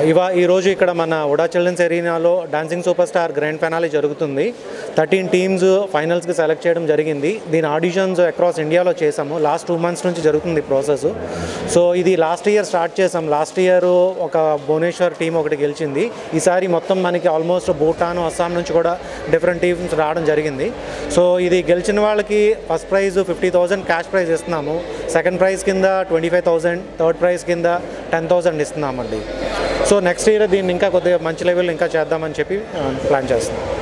ఇవా ఈరోజు ఇక్కడ మన ఉడా చిల్డ్రన్స్ ఎరీనాలో dancing super star grand finale జరుగుతుంది థర్టీన్ టీమ్స్ ఫైనల్స్కి సెలెక్ట్ చేయడం జరిగింది దీని ఆడిషన్స్ అక్రాస్ ఇండియాలో చేసాము లాస్ట్ టూ మంత్స్ నుంచి జరుగుతుంది ప్రాసెస్ సో ఇది లాస్ట్ ఇయర్ స్టార్ట్ చేసాం లాస్ట్ ఇయర్ ఒక భువనేశ్వర్ టీం ఒకటి గెలిచింది ఈసారి మొత్తం మనకి ఆల్మోస్ట్ భూటాన్ అస్సాం నుంచి కూడా డిఫరెంట్ టీమ్స్ రావడం జరిగింది సో ఇది గెలిచిన వాళ్ళకి first prize fifty thousand cash prize ఇస్తున్నాము సెకండ్ ప్రైజ్ కింద twenty five thousand third prize కింద టెన్ థౌసండ్ ఇస్తున్నామండి సో నెక్స్ట్ ఇయర్ దీన్ని ఇంకా కొద్దిగా మంచి లెవెల్ ఇంకా చేద్దామని చెప్పి ప్లాన్ చేస్తున్నాం